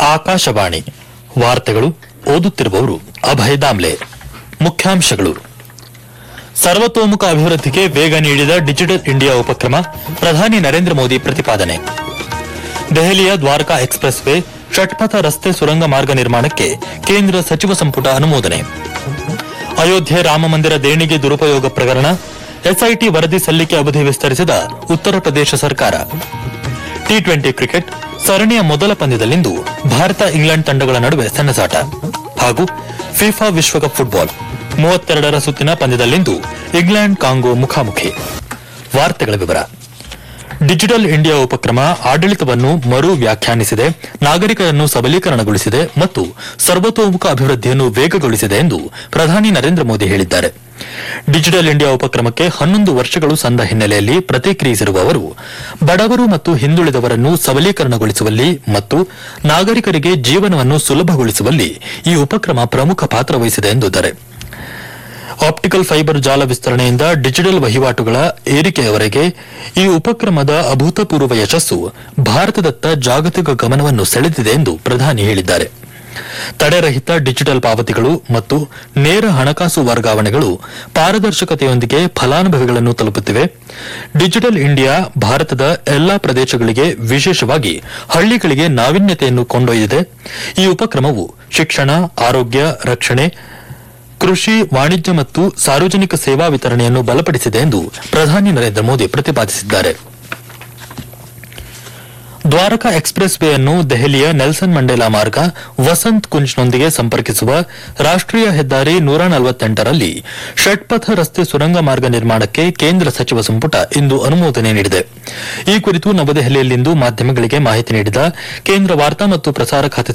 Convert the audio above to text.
ಆಕಾಶವಾಣಿ ವಾರ್ತೆಗಳು ಓದುತ್ತಿರುವವರು ಅಭಯ್ ದಾಮ್ಲೆ ಮುಖ್ಯಾಂಶಗಳು ಸರ್ವತೋಮುಖ ಅಭಿವೃದ್ಧಿಗೆ ವೇಗ ನೀಡಿದ ಡಿಜಿಟಲ್ ಇಂಡಿಯಾ ಉಪಕ್ರಮ ಪ್ರಧಾನಿ ನರೇಂದ್ರ ಮೋದಿ ಪ್ರತಿಪಾದನೆ ದೆಹಲಿಯ ದ್ವಾರಕಾ ಎಕ್ಸ್ಪ್ರೆಸ್ ವೇ ಷಟ್ಪಥ ರಸ್ತೆ ಸುರಂಗ ಮಾರ್ಗ ನಿರ್ಮಾಣಕ್ಕೆ ಕೇಂದ್ರ ಸಚಿವ ಸಂಪುಟ ಅನುಮೋದನೆ ಅಯೋಧ್ಯೆ ರಾಮಮಂದಿರ ದೇಣಿಗೆ ದುರುಪಯೋಗ ಪ್ರಕರಣ ಎಸ್ಐಟಿ ವರದಿ ಸಲ್ಲಿಕೆ ಅವಧಿ ವಿಸ್ತರಿಸಿದ ಉತ್ತರ ಪ್ರದೇಶ ಸರ್ಕಾರ ಟಿ ಟ್ವೆಂಟಿ ಕ್ರಿಕೆಟ್ ಸರಣಿಯ ಮೊದಲ ಪಂದ್ಯದಲ್ಲಿಂದು ಭಾರತ ಇಂಗ್ಲೆಂಡ್ ತಂಡಗಳ ನಡುವೆ ಸೆಣಸಾಟ ಹಾಗೂ ಫಿಫಾ ವಿಶ್ವಕಪ್ ಫುಟ್ಬಾಲ್ ಮೂವತ್ತೆರಡರ ಸುತ್ತಿನ ಪಂದ್ಯದಲ್ಲಿಂದು ಇಂಗ್ಲೆಂಡ್ ಕಾಂಗೋ ಮುಖಾಮುಖಿ ವಾರ್ತೆಗಳ ವಿವರ ಡಿಜಿಟಲ್ ಇಂಡಿಯಾ ಉಪಕ್ರಮ ಆಡಳಿತವನ್ನು ಮರು ವ್ಯಾಖ್ಯಾನಿಸಿದೆ ನಾಗರಿಕರನ್ನು ಸಬಲೀಕರಣಗೊಳಿಸಿದೆ ಮತ್ತು ಸರ್ವತೋಮುಖ ಅಭಿವೃದ್ಧಿಯನ್ನು ವೇಗಗೊಳಿಸಿದೆ ಎಂದು ಪ್ರಧಾನಿ ನರೇಂದ್ರ ಮೋದಿ ಹೇಳಿದ್ದಾರೆ ಡಿಜಿಟಲ್ ಇಂಡಿಯಾ ಉಪಕ್ರಮಕ್ಕೆ ಹನ್ನೊಂದು ವರ್ಷಗಳು ಸಂದ ಹಿನ್ನೆಲೆಯಲ್ಲಿ ಪ್ರತಿಕ್ರಿಯಿಸಿರುವ ಅವರು ಬಡವರು ಮತ್ತು ಹಿಂದುಳಿದವರನ್ನು ಸಬಲೀಕರಣಗೊಳಿಸುವಲ್ಲಿ ಮತ್ತು ನಾಗರಿಕರಿಗೆ ಜೀವನವನ್ನು ಸುಲಭಗೊಳಿಸುವಲ್ಲಿ ಈ ಉಪಕ್ರಮ ಪ್ರಮುಖ ಪಾತ್ರ ವಹಿಸಿದೆ ಎಂದಿದ್ದಾರೆ ಆಪ್ಟಿಕಲ್ ಫೈಬರ್ ಜಾಲ ವಿಸ್ತರಣೆಯಿಂದ ಡಿಜಿಟಲ್ ವಹಿವಾಟುಗಳ ಏರಿಕೆಯವರೆಗೆ ಈ ಉಪಕ್ರಮದ ಅಭೂತಪೂರ್ವ ಯಶಸ್ಸು ಭಾರತದತ್ತ ಜಾಗತಿಕ ಗಮನವನ್ನು ಸೆಳೆದಿದೆ ಎಂದು ಪ್ರಧಾನಿ ಹೇಳಿದ್ದಾರೆ ತಡೆರಹಿತ ಡಿಜಿಟಲ್ ಪಾವತಿಗಳು ಮತ್ತು ನೇರ ಹಣಕಾಸು ವರ್ಗಾವಣೆಗಳು ಪಾರದರ್ಶಕತೆಯೊಂದಿಗೆ ಫಲಾನುಭವಿಗಳನ್ನು ತಲುಪುತ್ತಿವೆ ಡಿಜಿಟಲ್ ಇಂಡಿಯಾ ಭಾರತದ ಎಲ್ಲಾ ಪ್ರದೇಶಗಳಿಗೆ ವಿಶೇಷವಾಗಿ ಹಳ್ಳಿಗಳಿಗೆ ನಾವೀನ್ಯತೆಯನ್ನು ಕೊಂಡೊಯ್ದಿದೆ ಈ ಉಪಕ್ರಮವು ಶಿಕ್ಷಣ ಆರೋಗ್ಯ ರಕ್ಷಣೆ ಕೃಷಿ ವಾಣಿಜ್ಯ ಮತ್ತು ಸಾರ್ವಜನಿಕ ಸೇವಾ ವಿತರಣೆಯನ್ನು ಬಲಪಡಿಸಿದೆ ಎಂದು ಪ್ರಧಾನಿ ನರೇಂದ್ರ ಮೋದಿ ಪ್ರತಿಪಾದಿಸಿದ್ದಾರೆ ದ್ವಾರಕಾ ಎಕ್ಸ್ಪ್ರೆಸ್ ವೇ ಅನ್ನು ದೆಹಲಿಯ ನೆಲ್ಸನ್ ಮಂಡೇಲಾ ಮಾರ್ಗ ವಸಂತ್ ಕುಂಜ್ನೊಂದಿಗೆ ಸಂಪರ್ಕಿಸುವ ರಾಷ್ಟೀಯ ಹೆದ್ದಾರಿ ನೂರ ನಲವತ್ತೆಂಟರಲ್ಲಿ ಷಟ್ಪಥ ರಸ್ತೆ ಸುರಂಗ ಮಾರ್ಗ ನಿರ್ಮಾಣಕ್ಕೆ ಕೇಂದ್ರ ಸಚಿವ ಸಂಪುಟ ಇಂದು ಅನುಮೋದನೆ ನೀಡಿದೆ ಈ ಕುರಿತು ನವದೆಹಲಿಯಲ್ಲಿಂದು ಮಾಧ್ಯಮಗಳಿಗೆ ಮಾಹಿತಿ ನೀಡಿದ ಕೇಂದ್ರ ವಾರ್ತಾ ಮತ್ತು ಪ್ರಸಾರ ಖಾತೆ